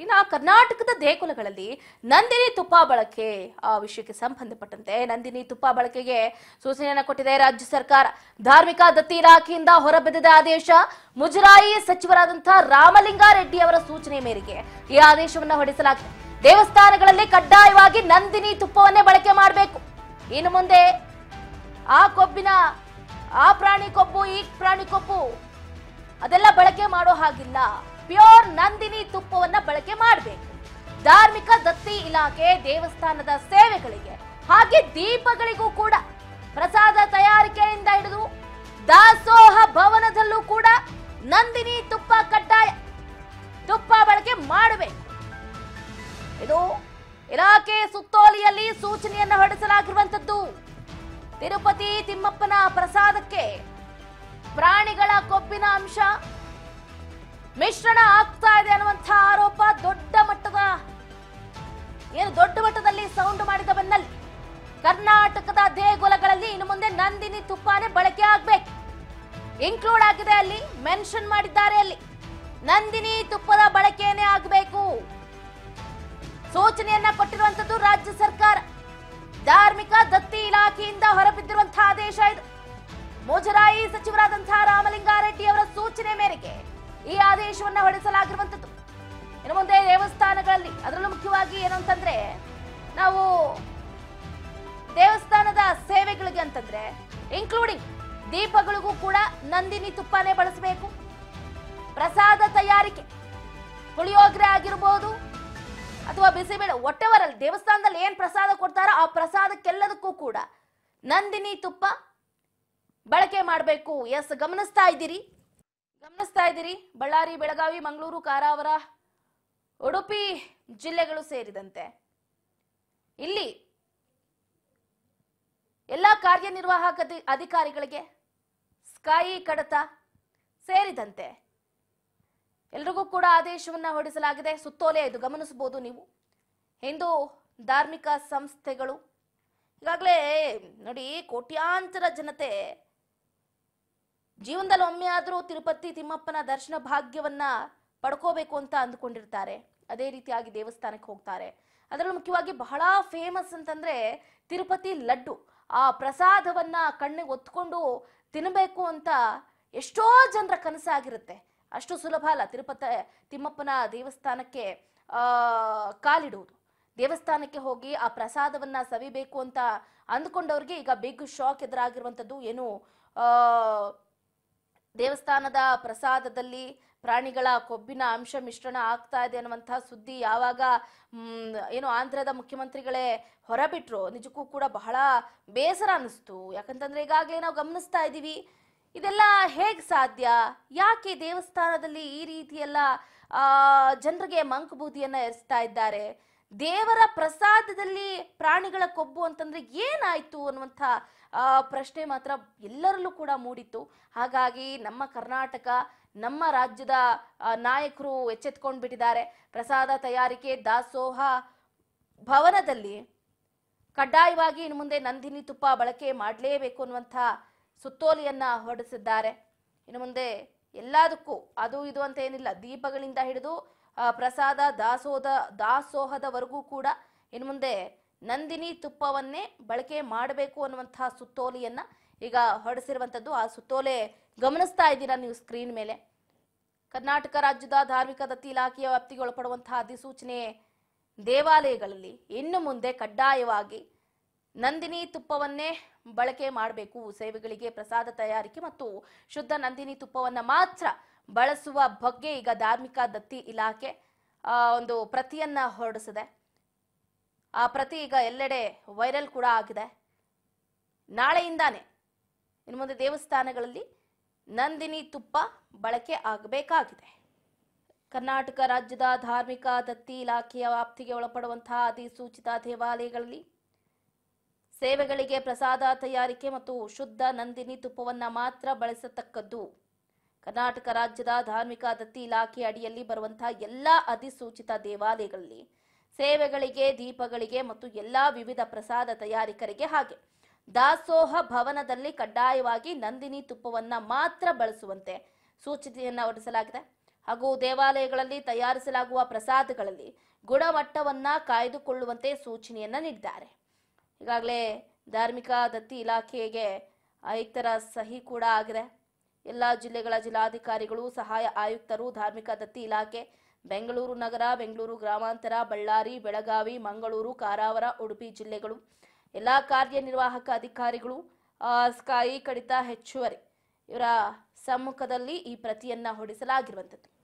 ಇನ್ನು ಕರ್ನಾಟಕದ ದೇಗುಲಗಳಲ್ಲಿ ನಂದಿನಿ ತುಪ್ಪ ಬಳಕೆ ಆ ವಿಷಯಕ್ಕೆ ಸಂಬಂಧಪಟ್ಟಂತೆ ನಂದಿನಿ ತುಪ್ಪ ಬಳಕೆಗೆ ಸೂಚನೆಯನ್ನು ಕೊಟ್ಟಿದೆ ರಾಜ್ಯ ಸರ್ಕಾರ ಧಾರ್ಮಿಕ ದತ್ತಿ ಇಲಾಖೆಯಿಂದ ಹೊರಬಿದ್ದಿದ ಆದೇಶ ಮುಜರಾಯಿ ಸಚಿವರಾದಂತಹ ರಾಮಲಿಂಗಾರೆಡ್ಡಿ ಅವರ ಸೂಚನೆ ಮೇರೆಗೆ ಈ ಆದೇಶವನ್ನು ಹೊರಡಿಸಲಾಗಿದೆ ದೇವಸ್ಥಾನಗಳಲ್ಲಿ ಕಡ್ಡಾಯವಾಗಿ ನಂದಿನಿ ತುಪ್ಪವನ್ನೇ ಬಳಕೆ ಮಾಡಬೇಕು ಇನ್ನು ಮುಂದೆ ಆ ಕೊಬ್ಬಿನ ಆ ಪ್ರಾಣಿ ಕೊಬ್ಬು ಈ ಪ್ರಾಣಿ ಕೊಬ್ಬು ಅದೆಲ್ಲ ಬಳಕೆ ಮಾಡೋ ಹಾಗಿಲ್ಲ ಪ್ಯೂರ್ ನಂದಿನಿ ತುಪ್ಪವನ್ನ ಬಳಕೆ ಮಾಡಬೇಕು ಧಾರ್ಮಿಕ ದತ್ತಿ ಇಲಾಖೆ ದೇವಸ್ಥಾನದ ಸೇವೆಗಳಿಗೆ ಹಾಗೆ ದೀಪಗಳಿಗೂ ಕೂಡ ಪ್ರಸಾದ ತಯಾರಿಕೆಯಿಂದ ಹಿಡಿದು ದಾಸೋಹ ಭವನದಲ್ಲೂ ಕೂಡ ನಂದಿನಿ ತುಪ್ಪ ಕಡ್ಡಾಯ ತುಪ್ಪ ಬಳಕೆ ಮಾಡಬೇಕು ಇದು ಇಲಾಖೆ ಸುತ್ತೋಲೆಯಲ್ಲಿ ಸೂಚನೆಯನ್ನ ಹೊರಡಿಸಲಾಗಿರುವಂತದ್ದು ತಿರುಪತಿ ತಿಮ್ಮಪ್ಪನ ಪ್ರಸಾದಕ್ಕೆ ಪ್ರಾಣಿಗಳ ಕೊಬ್ಬಿನ ಅಂಶ ಮಿಶ್ರಣ ಆಗ್ತಾ ಇದೆ ಅನ್ನುವಂತಹ ಆರೋಪ ದೊಡ್ಡ ಮಟ್ಟದ ಏನು ದೊಡ್ಡ ಮಟ್ಟದಲ್ಲಿ ಸೌಂಡ್ ಮಾಡಿದ ಬೆನ್ನಲ್ಲಿ ಕರ್ನಾಟಕದ ದೇಗುಲಗಳಲ್ಲಿ ಇನ್ನು ಮುಂದೆ ನಂದಿನಿ ತುಪ್ಪನೇ ಬಳಕೆ ಆಗ್ಬೇಕು ಇನ್ಕ್ಲೂಡ್ ಆಗಿದೆ ಅಲ್ಲಿ ಮೆನ್ಷನ್ ಮಾಡಿದ್ದಾರೆ ಅಲ್ಲಿ ನಂದಿನಿ ತುಪ್ಪದ ಬಳಕೆಯೇ ಆಗಬೇಕು ಸೂಚನೆಯನ್ನ ಕೊಟ್ಟಿರುವಂತದ್ದು ರಾಜ್ಯ ಸರ್ಕಾರ ಧಾರ್ಮಿಕ ದತ್ತಿ ಇಲಾಖೆಯಿಂದ ಹೊರಬಿದ್ದಿರುವಂತಹ ಆದೇಶ ಇದು ಮುಜರಾಯಿ ಸಚಿವರಾದಂತಹ ರಾಮಲಿಂಗಾರೆಡ್ಡಿ ಅವರ ಸೂಚನೆ ಮೇರೆಗೆ ಈ ಆದೇಶವನ್ನ ಹೊರಡಿಸಲಾಗಿರುವಂತದ್ದು ಇನ್ನು ಮುಂದೆ ದೇವಸ್ಥಾನಗಳಲ್ಲಿ ಅದರಲ್ಲೂ ಮುಖ್ಯವಾಗಿ ಏನು ಅಂತಂದ್ರೆ ನಾವು ದೇವಸ್ಥಾನದ ಸೇವೆಗಳಿಗೆ ಅಂತಂದ್ರೆ ಇನ್ಕ್ಲೂಡಿಂಗ್ ದೀಪಗಳಿಗೂ ಕೂಡ ನಂದಿನಿ ತುಪ್ಪನೇ ಬಳಸಬೇಕು ಪ್ರಸಾದ ತಯಾರಿಕೆ ಪುಳಿಯೋಗರೆ ಆಗಿರ್ಬೋದು ಅಥವಾ ಬಿಸಿಬೇಳೆ ಒಟ್ಟೆವರ್ ಅಲ್ಲಿ ದೇವಸ್ಥಾನದಲ್ಲಿ ಏನ್ ಪ್ರಸಾದ ಕೊಡ್ತಾರೋ ಆ ಪ್ರಸಾದಕ್ಕೆಲ್ಲದಕ್ಕೂ ಕೂಡ ನಂದಿನಿ ತುಪ್ಪ ಬಳಕೆ ಮಾಡಬೇಕು ಎಸ್ ಗಮನಿಸ್ತಾ ಇದ್ದೀರಿ ಗಮನಿಸ್ತಾ ಇದ್ದೀರಿ ಬಳ್ಳಾರಿ ಬೆಳಗಾವಿ ಮಂಗಳೂರು ಕಾರಾವರ ಉಡುಪಿ ಜಿಲ್ಲೆಗಳು ಸೇರಿದಂತೆ ಇಲ್ಲಿ ಎಲ್ಲ ಕಾರ್ಯನಿರ್ವಾಹಕ ಅಧಿ- ಅಧಿಕಾರಿಗಳಿಗೆ ಸ್ಕಾಯಿ ಕಡತ ಸೇರಿದಂತೆ ಎಲ್ರಿಗೂ ಕೂಡ ಆದೇಶವನ್ನ ಹೊರಡಿಸಲಾಗಿದೆ ಸುತ್ತೋಲೆ ಇದು ಗಮನಿಸಬಹುದು ನೀವು ಹಿಂದೂ ಧಾರ್ಮಿಕ ಸಂಸ್ಥೆಗಳು ಈಗಾಗಲೇ ನೋಡಿ ಕೋಟ್ಯಾಂತರ ಜನತೆ ಜೀವನದಲ್ಲಿ ಒಮ್ಮೆ ಆದರೂ ತಿರುಪತಿ ತಿಮ್ಮಪ್ಪನ ದರ್ಶನ ಭಾಗ್ಯವನ್ನ ಪಡ್ಕೋಬೇಕು ಅಂತ ಅಂದ್ಕೊಂಡಿರ್ತಾರೆ ಅದೇ ರೀತಿಯಾಗಿ ದೇವಸ್ಥಾನಕ್ಕೆ ಹೋಗ್ತಾರೆ ಅದರಲ್ಲೂ ಮುಖ್ಯವಾಗಿ ಬಹಳ ಫೇಮಸ್ ಅಂತಂದ್ರೆ ತಿರುಪತಿ ಲಡ್ಡು ಆ ಪ್ರಸಾದವನ್ನ ಕಣ್ಣಿಗೆ ಒತ್ಕೊಂಡು ತಿನ್ನಬೇಕು ಅಂತ ಎಷ್ಟೋ ಜನರ ಕನಸಾಗಿರುತ್ತೆ ಅಷ್ಟು ಸುಲಭ ಅಲ್ಲ ತಿರುಪತಿ ತಿಮ್ಮಪ್ಪನ ದೇವಸ್ಥಾನಕ್ಕೆ ಆ ಕಾಲಿಡುವುದು ದೇವಸ್ಥಾನಕ್ಕೆ ಹೋಗಿ ಆ ಪ್ರಸಾದವನ್ನ ಸವಿಬೇಕು ಅಂತ ಅಂದ್ಕೊಂಡವ್ರಿಗೆ ಈಗ ಬಿಗ್ ಶಾಕ್ ಎದುರಾಗಿರುವಂಥದ್ದು ಏನು ಆ ದೇವಸ್ಥಾನದ ಪ್ರಸಾದದಲ್ಲಿ ಪ್ರಾಣಿಗಳ ಕೊಬ್ಬಿನ ಅಂಶ ಮಿಶ್ರಣ ಆಗ್ತಾ ಇದೆ ಅನ್ನುವಂತಹ ಸುದ್ದಿ ಯಾವಾಗ ಮ್, ಏನು ಆಂಧ್ರದ ಮುಖ್ಯಮಂತ್ರಿಗಳೇ ಹೊರಬಿಟ್ರು ನಿಜಕ್ಕೂ ಕೂಡ ಬಹಳ ಬೇಸರ ಅನ್ನಿಸ್ತು ಯಾಕಂತಂದ್ರೆ ಈಗಾಗಲೇ ನಾವು ಗಮನಿಸ್ತಾ ಇದ್ದೀವಿ ಇದೆಲ್ಲ ಹೇಗ್ ಸಾಧ್ಯ ಯಾಕೆ ದೇವಸ್ಥಾನದಲ್ಲಿ ಈ ರೀತಿ ಎಲ್ಲ ಆ ಜನರಿಗೆ ಮಂಕುಬೂದಿಯನ್ನ ಎರಿಸ್ತಾ ಇದ್ದಾರೆ ದೇವರ ಪ್ರಸಾದದಲ್ಲಿ ಪ್ರಾಣಿಗಳ ಕೊಬ್ಬು ಅಂತಂದ್ರೆ ಏನಾಯ್ತು ಅನ್ನುವಂಥ ಆ, ಪ್ರಶ್ನೆ ಮಾತ್ರ ಎಲ್ಲರಲ್ಲೂ ಕೂಡ ಮೂಡಿತ್ತು ಹಾಗಾಗಿ ನಮ್ಮ ಕರ್ನಾಟಕ ನಮ್ಮ ರಾಜ್ಯದ ಆ, ನಾಯಕರು ಎಚ್ಚೆತ್ಕೊಂಡು ಬಿಟ್ಟಿದ್ದಾರೆ ಪ್ರಸಾದ ತಯಾರಿಕೆ ದಾಸೋಹ ಭವನದಲ್ಲಿ ಕಡ್ಡಾಯವಾಗಿ ಇನ್ನು ಮುಂದೆ ನಂದಿನಿ ತುಪ್ಪ ಬಳಕೆ ಮಾಡಲೇಬೇಕು ಅನ್ನುವಂಥ ಸುತ್ತೋಲೆಯನ್ನ ಹೊರಡಿಸಿದ್ದಾರೆ ಇನ್ನು ಮುಂದೆ ಎಲ್ಲದಕ್ಕೂ ಅದು ಇದು ಅಂತ ಏನಿಲ್ಲ ದೀಪಗಳಿಂದ ಹಿಡಿದು ಆ, ಪ್ರಸಾದ ದಾಸೋಹ ದಾಸೋಹದವರೆಗೂ ಕೂಡ ಇನ್ನು ಮುಂದೆ ನಂದಿನಿ ತುಪ್ಪವನ್ನೇ ಬಳಕೆ ಮಾಡಬೇಕು ಅನ್ನುವಂತಹ ಸುತ್ತೋಲೆಯನ್ನ ಈಗ ಹೊರಡಿಸಿರುವಂಥದ್ದು ಆ ಸುತ್ತೋಲೆ ಗಮನಿಸ್ತಾ ಇದ್ದೀರಾ ನೀವು ಸ್ಕ್ರೀನ್ ಮೇಲೆ ಕರ್ನಾಟಕ ರಾಜ್ಯದ ಧಾರ್ಮಿಕ ದತ್ತಿ ಇಲಾಖೆಯ ವ್ಯಾಪ್ತಿಗೆ ಒಳಪಡುವಂತಹ ಅಧಿಸೂಚನೆ ದೇವಾಲಯಗಳಲ್ಲಿ ಇನ್ನು ಮುಂದೆ ಕಡ್ಡಾಯವಾಗಿ ನಂದಿನಿ ತುಪ್ಪವನ್ನೇ ಬಳಕೆ ಮಾಡಬೇಕು ಸೇವೆಗಳಿಗೆ ಪ್ರಸಾದ ತಯಾರಿಕೆ ಮತ್ತು ಶುದ್ಧ ನಂದಿನಿ ತುಪ್ಪವನ್ನ ಮಾತ್ರ ಬಳಸುವ ಬಗ್ಗೆ ಈಗ ಧಾರ್ಮಿಕ ದತ್ತಿ ಇಲಾಖೆ ಆ, ಒಂದು ಪ್ರತಿಯನ್ನ ಹೊರಡಿಸಿದೆ ಆ ಪ್ರತಿ ಈಗ ಎಲ್ಲೆಡೆ ವೈರಲ್ ಕೂಡ ಆಗಿದೆ ನಾಳೆಯಿಂದಾನೆ ಇನ್ನು ಮುಂದೆ ದೇವಸ್ಥಾನಗಳಲ್ಲಿ ನಂದಿನಿ ತುಪ್ಪ ಬಳಕೆ ಆಗಬೇಕಾಗಿದೆ ಕರ್ನಾಟಕ ರಾಜ್ಯದ ಧಾರ್ಮಿಕ ದತ್ತಿ ಇಲಾಖೆಯ ವ್ಯಾಪ್ತಿಗೆ ಒಳಪಡುವಂತಹ ಅಧಿಸೂಚಿತ ದೇವಾಲಯಗಳಲ್ಲಿ ಸೇವೆಗಳಿಗೆ ಪ್ರಸಾದ ತಯಾರಿಕೆ ಮತ್ತು ಶುದ್ಧ ನಂದಿನಿ ತುಪ್ಪವನ್ನ ಮಾತ್ರ ಬಳಸತಕ್ಕದ್ದು ಕರ್ನಾಟಕ ರಾಜ್ಯದ ಧಾರ್ಮಿಕ ದತ್ತಿ ಇಲಾಖೆ ಅಡಿಯಲ್ಲಿ ಬರುವಂತಹ ಎಲ್ಲಾ ಅಧಿಸೂಚಿತ ದೇವಾಲಯಗಳಲ್ಲಿ ಸೇವೆಗಳಿಗೆ ದೀಪಗಳಿಗೆ ಮತ್ತು ಎಲ್ಲಾ ವಿವಿಧ ಪ್ರಸಾದ ತಯಾರಿಕರಿಗೆ ಹಾಗೆ ದಾಸೋಹ ಭವನದಲ್ಲಿ ಕಡ್ಡಾಯವಾಗಿ ನಂದಿನಿ ತುಪ್ಪವನ್ನ ಮಾತ್ರ ಬಳಸುವಂತೆ ಸೂಚನೆಯನ್ನ ಹೊರಡಿಸಲಾಗಿದೆ ಹಾಗೂ ದೇವಾಲಯಗಳಲ್ಲಿ ತಯಾರಿಸಲಾಗುವ ಪ್ರಸಾದಗಳಲ್ಲಿ ಗುಣಮಟ್ಟವನ್ನ ಕಾಯ್ದುಕೊಳ್ಳುವಂತೆ ಸೂಚನೆಯನ್ನ ನೀಡಿದ್ದಾರೆ ಈಗಾಗಲೇ ಧಾರ್ಮಿಕ ದತ್ತಿ ಇಲಾಖೆಗೆ ಆಯುಕ್ತರ ಸಹಿ ಕೂಡ ಆಗಿದೆ ಎಲ್ಲ ಜಿಲ್ಲೆಗಳ ಜಿಲ್ಲಾಧಿಕಾರಿಗಳು ಸಹಾಯ ಆಯುಕ್ತರು ಧಾರ್ಮಿಕ ದತ್ತಿ ಇಲಾಖೆ ಬೆಂಗಳೂರು ನಗರ ಬೆಂಗಳೂರು ಗ್ರಾಮಾಂತರ ಬಳ್ಳಾರಿ ಬೆಳಗಾವಿ ಮಂಗಳೂರು ಕಾರವಾರ ಉಡುಪಿ ಜಿಲ್ಲೆಗಳು ಎಲ್ಲ ಕಾರ್ಯನಿರ್ವಾಹಕ ಅಧಿಕಾರಿಗಳು ಆ, ಸ್ಕಾಯಿ ಕಡಿತ ಹೆಚ್ಚುವರಿ ಇವರ ಸಮ್ಮುಖದಲ್ಲಿ ಈ ಪ್ರತಿಯನ್ನ ಹೊಡಿಸಲಾಗಿರುವಂಥದ್ದು